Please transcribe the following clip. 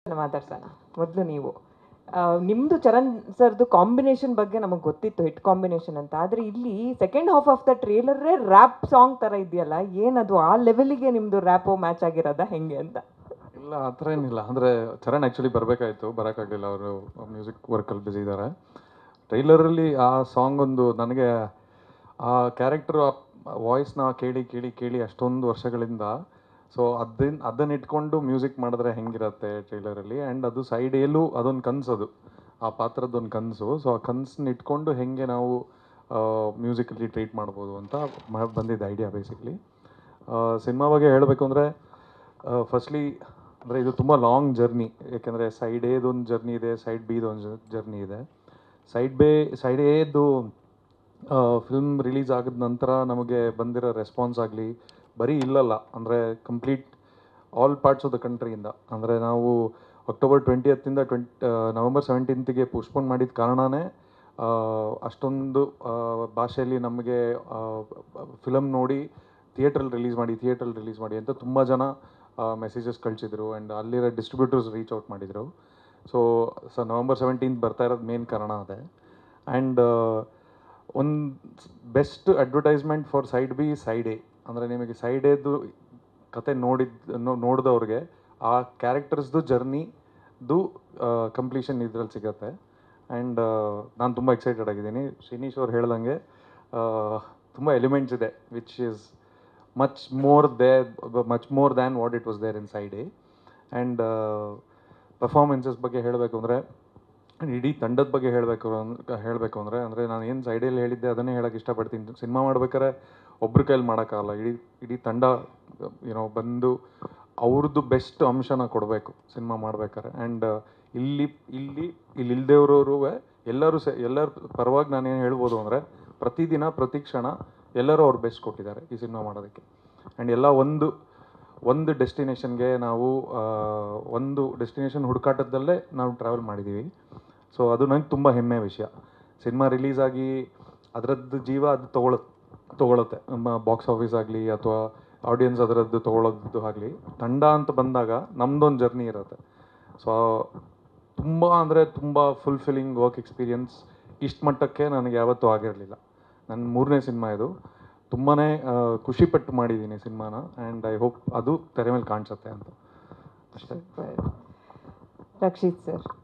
ಮಾತಾಡ್ಸೋಣ ಮೊದಲು ನೀವು ಆ, ನಿಮ್ದು ಚರಣ್ ಸರ್ದು ಕಾಂಬಿನೇಷನ್ ಬಗ್ಗೆ ನಮಗೆ ಗೊತ್ತಿತ್ತು ಹಿಟ್ ಕಾಂಬಿನೇಷನ್ ಅಂತ ಆದರೆ ಇಲ್ಲಿ ಸೆಕೆಂಡ್ ಹಾಫ್ ಆಫ್ ದ ಟ್ರೇಲರೇ ರ್ಯಾಪ್ ಸಾಂಗ್ ಥರ ಇದೆಯಲ್ಲ ಏನದು ಆ ಲೆವೆಲಿಗೆ ನಿಮ್ಮದು ರ್ಯಾಪು ಮ್ಯಾಚ್ ಆಗಿರೋದಾ ಹೆಂಗೆ ಅಂತ ಇಲ್ಲ ಆ ಥರ ಏನಿಲ್ಲ ಅಂದರೆ ಚರಣ್ ಆ್ಯಕ್ಚುಲಿ ಬರಬೇಕಾಯ್ತು ಬರೋಕ್ಕಾಗಲಿಲ್ಲ ಅವರು ಮ್ಯೂಸಿಕ್ ವರ್ಕಲ್ಲಿ ಬ್ಯುಸಿ ಇದ್ದಾರೆ ಟ್ರೈಲರಲ್ಲಿ ಆ ಸಾಂಗ್ ಒಂದು ನನಗೆ ಆ ಕ್ಯಾರೆಕ್ಟರ್ ವಾಯ್ಸ್ನ ಕೇಳಿ ಕೇಳಿ ಕೇಳಿ ಅಷ್ಟೊಂದು ವರ್ಷಗಳಿಂದ ಸೊ ಅದನ್ನ ಅದನ್ನ ಇಟ್ಕೊಂಡು ಮ್ಯೂಸಿಕ್ ಮಾಡಿದ್ರೆ ಹೆಂಗಿರತ್ತೆ ಟ್ರೈಲರಲ್ಲಿ ಆ್ಯಂಡ್ ಅದು ಸೈಡ್ ಏಲು ಅದೊಂದು ಕನಸು ಅದು ಆ ಪಾತ್ರದೊಂದು ಕನಸು ಸೊ ಆ ಕನಸನ್ನ ಇಟ್ಕೊಂಡು ಹೆಂಗೆ ನಾವು ಮ್ಯೂಸಿಕಲ್ಲಿ ಟ್ರೀಟ್ ಮಾಡ್ಬೋದು ಅಂತ ಮ- ಬಂದಿದ್ದ ಐಡಿಯಾ ಬೇಸಿಕ್ಲಿ ಸಿನಿಮಾ ಬಗ್ಗೆ ಹೇಳಬೇಕು ಅಂದರೆ ಫಸ್ಟ್ಲಿ ಅಂದರೆ ಇದು ತುಂಬ ಲಾಂಗ್ ಜರ್ನಿ ಏಕೆಂದರೆ ಸೈಡ್ ಎದೊಂದು ಜರ್ನಿ ಇದೆ ಸೈಡ್ ಬಿದು ಒಂದು ಜರ್ನಿ ಇದೆ ಸೈಡ್ ಬೇ ಸೈಡ್ ಎದು ಫಿಲ್ಮ್ ರಿಲೀಸ್ ಆಗಿದ ನಂತರ ನಮಗೆ ಬಂದಿರೋ ರೆಸ್ಪಾನ್ಸ್ ಆಗಲಿ ಬರೀ ಇಲ್ಲಲ್ಲ ಅಂದರೆ complete all parts of the ಕಂಟ್ರಿಯಿಂದ ಅಂದರೆ ನಾವು ಅಕ್ಟೋಬರ್ ಟ್ವೆಂಟಿ ಹತ್ತಿಂದ ಟ್ವೆಂಟ್ ನವೆಂಬರ್ ಸೆವೆಂಟೀನ್ತಿಗೆ ಪೋಸ್ಟ್ಪೋನ್ ಮಾಡಿದ ಕಾರಣನೇ ಆ, ಅಷ್ಟೊಂದು ಆ, ಭಾಷೆಯಲ್ಲಿ ನಮಗೆ ಫಿಲಮ್ ನೋಡಿ ಥಿಯೇಟ್ರಲ್ಲಿ ರಿಲೀಸ್ ಮಾಡಿ ಥಿಯೇಟ್ರಲ್ಲಿ ರಿಲೀಸ್ ಮಾಡಿ ಅಂತ ತುಂಬ ಜನ ಮೆಸೇಜಸ್ ಕಳಿಸಿದ್ರು ಆ್ಯಂಡ್ ಅಲ್ಲಿರೋ ಡಿಸ್ಟ್ರಿಬ್ಯೂಟರ್ಸ್ ರೀಚ್ ಔಟ್ ಮಾಡಿದರು ಸೊ ಸೊ ನವೆಂಬರ್ ಸೆವೆಂಟೀನ್ತ್ ಬರ್ತಾ ಇರೋದು ಮೇನ್ ಕಾರಣ ಅದೇ ಆ್ಯಂಡ್ ಒಂದು best advertisement for side B side A ಅಂದರೆ ನಿಮಗೆ ಸೈಡ್ ಎದು ಕತೆ ನೋಡಿದ ನೋಡಿದವ್ರಿಗೆ ಆ ಕ್ಯಾರೆಕ್ಟರ್ಸ್ದು ಜರ್ನಿದು ಕಂಪ್ಲೀಷನ್ ಇದ್ರಲ್ಲಿ ಸಿಗತ್ತೆ ಆ್ಯಂಡ್ ನಾನು ತುಂಬ ಎಕ್ಸೈಟೆಡ್ ಆಗಿದ್ದೀನಿ ಶ್ರೀನೀಶ್ ಅವ್ರು ಹೇಳ್ದಂಗೆ ತುಂಬ ಎಲಿಮೆಂಟ್ಸ್ ಇದೆ which is much more there much more than what it was there in side A and performances ಬಗ್ಗೆ ಹೇಳಬೇಕು ಅಂದರೆ ಇಡೀ ತಂಡದ ಬಗ್ಗೆ ಹೇಳಬೇಕು ಹೇಳಬೇಕು ಅಂದರೆ ಅಂದರೆ ನಾನು ಏನು ಸೈಡಲ್ಲಿ ಹೇಳಿದ್ದೆ ಅದನ್ನೇ ಹೇಳೋಕ್ಕೆ ಇಷ್ಟಪಡ್ತೀನಿ ಸಿನಿಮಾ ಮಾಡ್ಬೇಕಾದ್ರೆ ಒಬ್ರ ಕೈಲಿ ಮಾಡೋಕ್ಕಾಗಲ್ಲ ಇಡೀ ಇಡೀ ತಂಡ ಏನೋ ಬಂದು ಅವ್ರದ್ದು ಬೆಸ್ಟ್ ಅಂಶನ ಕೊಡಬೇಕು ಸಿನಿಮಾ ಮಾಡ್ಬೇಕಾದ್ರೆ ಆ್ಯಂಡ್ ಇಲ್ಲಿ ಇಲ್ಲಿ ಇಲ್ಲಿ ಇಲ್ದೇವ್ರವರು ಎಲ್ಲರೂ ಸೆ ಎಲ್ಲರ ಪರವಾಗಿ ನಾನೇನು ಹೇಳ್ಬೋದು ಅಂದರೆ ಪ್ರತಿದಿನ ಪ್ರತಿ ಕ್ಷಣ ಎಲ್ಲರೂ ಅವ್ರು ಬೆಸ್ಟ್ ಕೊಟ್ಟಿದ್ದಾರೆ ಈ ಸಿನಿಮಾ ಮಾಡೋದಕ್ಕೆ ಆ್ಯಂಡ್ ಎಲ್ಲ ಒಂದು ಒಂದು ಡೆಸ್ಟಿನೇಷನ್ಗೆ ನಾವು ಆ, ಒಂದು ಡೆಸ್ಟಿನೇಷನ್ ಹುಡುಕಾಟದಲ್ಲೇ ನಾವು ಟ್ರಾವೆಲ್ ಮಾಡಿದ್ದೀವಿ ಸೊ ಅದು ನಂಗೆ ತುಂಬ ಹೆಮ್ಮೆ ವಿಷಯ ಸಿನಿಮಾ ರಿಲೀಸ್ ಆಗಿ ಅದರದ್ದು ಜೀವ ಅದು ತೊಗೊಳ ತೊಗೊಳುತ್ತೆ ನಮ್ಮ ಬಾಕ್ಸ್ ಆಫೀಸ್ ಆಗಲಿ ಅಥವಾ ಆಡಿಯನ್ಸ್ ಅದರದ್ದು ತೊಗೊಳೋದು ಆಗಲಿ ತಂಡ ಅಂತ ಬಂದಾಗ ನಮ್ಮದೊಂದು ಜರ್ನಿ ಇರುತ್ತೆ ಸೊ ತುಂಬ ಅಂದರೆ ತುಂಬ ಫುಲ್ಫಿಲ್ಲಿಂಗ್ ವರ್ಕ್ ಎಕ್ಸ್ಪೀರಿಯನ್ಸ್ ಇಷ್ಟು ಮಟ್ಟಕ್ಕೆ ನನಗೆ ಯಾವತ್ತೂ ಆಗಿರಲಿಲ್ಲ ನನ್ನ ಮೂರನೇ ಸಿನಿಮಾ ಇದು ತುಂಬಾ ಖುಷಿಪಟ್ಟು ಮಾಡಿದ್ದೀನಿ ಸಿನಿಮಾನ ಆ್ಯಂಡ್ ಐ ಹೋಪ್ ಅದು ತೆರೆ ಮೇಲೆ ಕಾಣಿಸುತ್ತೆ ಅಂತ ಅಷ್ಟೇ ರಕ್ಷಿತ್ ಸರ್